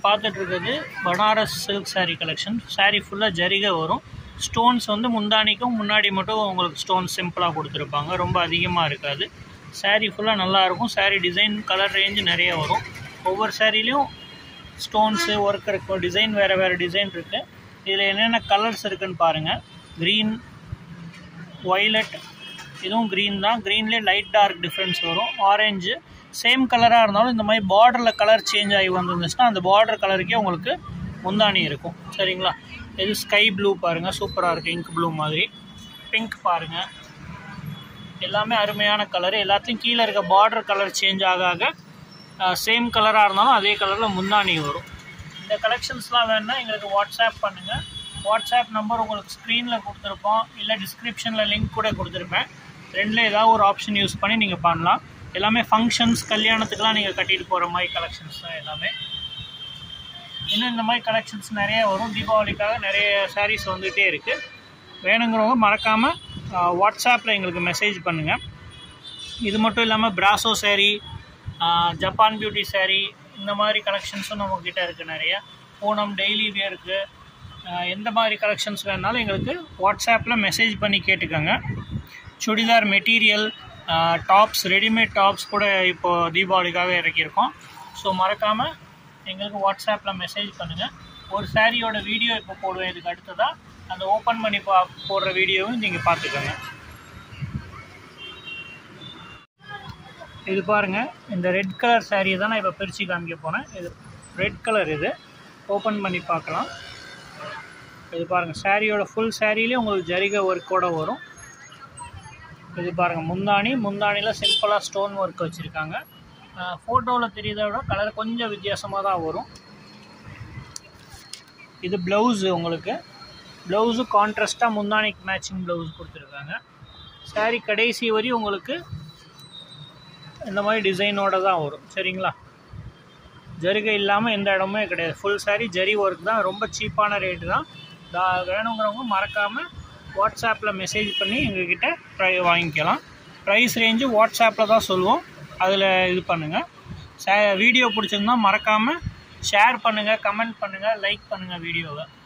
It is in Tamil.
பார்த்துட்டு இருக்கிறது Banaras silk saree collection saree ஃபுல்லாக ஜரிகை வரும் ஸ்டோன்ஸ் வந்து முந்தானிக்கும் முன்னாடி மட்டும் உங்களுக்கு ஸ்டோன்ஸ் சிம்பிளாக கொடுத்துருப்பாங்க ரொம்ப அதிகமாக இருக்காது saree ஃபுல்லாக நல்லாயிருக்கும் saree டிசைன் கலர் ரேஞ்சு நிறைய வரும் ஒவ்வொரு சாரீலையும் ஸ்டோன்ஸு ஒர்க் இருக்கும் டிசைன் வேறு வேறு டிசைன் இருக்குது இதில் என்னென்ன கலர்ஸ் இருக்குன்னு பாருங்கள் க்ரீன் ஒய்லட் இதுவும் க்ரீன் தான் க்ரீன்லேயே லைட் டார்க் டிஃப்ரென்ஸ் வரும் ஆரஞ்சு சேம் கலராக இருந்தாலும் இந்த மாதிரி பார்டரில் கலர் சேஞ்ச் ஆகி வந்துருந்துச்சுன்னா அந்த பார்டர் கலருக்கே உங்களுக்கு முந்தானி இருக்கும் சரிங்களா இது ஸ்கை ப்ளூ பாருங்கள் சூப்பராக இருக்குது இங்க் ப்ளூ மாதிரி பிங்க் பாருங்கள் எல்லாமே அருமையான கலர் எல்லாத்தையும் கீழே இருக்க பார்டர் கலர் சேஞ்ச் ஆக ஆக சேம் கலராக இருந்தாலும் அதே கலரில் முந்தானி வரும் இந்த கலெக்ஷன்ஸ்லாம் வேணுன்னா எங்களுக்கு வாட்ஸ்அப் பண்ணுங்கள் வாட்ஸ்அப் நம்பர் உங்களுக்கு ஸ்க்ரீனில் கொடுத்துருப்போம் இல்லை டிஸ்கிரிப்ஷனில் லிங்க் கூட கொடுத்துருப்பேன் ரெண்டில் ஏதாவது ஒரு ஆப்ஷன் யூஸ் பண்ணி நீங்கள் பண்ணலாம் எல்லாமே ஃபங்க்ஷன்ஸ் கல்யாணத்துக்குலாம் நீங்கள் கட்டிட்டு போகிற மாதிரி கலெக்ஷன்ஸ் தான் எல்லாமே இன்னும் இந்த மாதிரி கலெக்ஷன்ஸ் நிறைய வரும் தீபாவளிக்காக நிறைய சாரீஸ் வந்துகிட்டே இருக்குது வேணுங்கிறவங்க மறக்காமல் வாட்ஸ்அப்பில் எங்களுக்கு மெசேஜ் பண்ணுங்கள் இது மட்டும் இல்லாமல் Brasso saree Japan beauty saree இந்த மாதிரி கலெக்ஷன்ஸும் நம்மக்கிட்ட இருக்குது நிறைய பூனம் டெய்லி வியருக்கு எந்த மாதிரி கலெக்ஷன்ஸ் வேணாலும் எங்களுக்கு வாட்ஸ்அப்பில் மெசேஜ் பண்ணி கேட்டுக்கோங்க churidar material tops readymade tops கூட இப்போது தீபாவளிக்காக இறக்கியிருக்கோம் ஸோ மறக்காமல் எங்களுக்கு வாட்ஸ்அப்பில் மெசேஜ் பண்ணுங்கள் ஒரு சாரியோட வீடியோ இப்போ போடுவேன் இதுக்கு அடுத்ததாக அந்த ஓப்பன் பண்ணி பா போடுற வீடியோவும் நீங்கள் பார்த்துக்கோங்க இது பாருங்கள் இந்த ரெட் கலர் saree தான் நான் இப்போ பிரித்து காமிக்க போனேன் இது ரெட் கலர் இது ஓப்பன் பண்ணி பார்க்கலாம் இது பாருங்கள் சாரியோட ஃபுல் சாரியிலே உங்களுக்கு ஜரிகை ஒர்க்கோட வரும் இது பாருங்கள் முந்தானி முந்தானியில் சிம்பிளாக ஸ்டோன் ஒர்க் வச்சுருக்காங்க ஃபோட்டோவில் தெரியுதை விட கலர் கொஞ்சம் வித்தியாசமாக தான் வரும் இது ப்ளவுஸு உங்களுக்கு ப்ளவுஸு கான்ட்ராஸ்ட்டாக முந்தானிக்கு மேட்சிங் ப்ளவுஸ் கொடுத்துருக்காங்க saree கடைசி வரையும் உங்களுக்கு இந்த மாதிரி டிசைனோட தான் வரும் சரிங்களா ஜரிகை இல்லாமல் எந்த இடமுமே கிடையாது ஃபுல் saree ஜரி ஒர்க் தான் ரொம்ப சீப்பான ரேட்டு தான் தா வேணுங்கிறவங்க மறக்காமல் வாட்ஸ்அப்பில் மெசேஜ் பண்ணி எங்ககிட்ட ப்ரை வாங்கிக்கலாம் ப்ரைஸ் ரேஞ்சு வாட்ஸ்அப்பில் தான் சொல்லுவோம் அதில் இது பண்ணுங்கள் சே வீடியோ பிடிச்சிருந்தா மறக்காமல் ஷேர் பண்ணுங்கள் கமெண்ட் பண்ணுங்கள் லைக் பண்ணுங்கள் வீடியோவை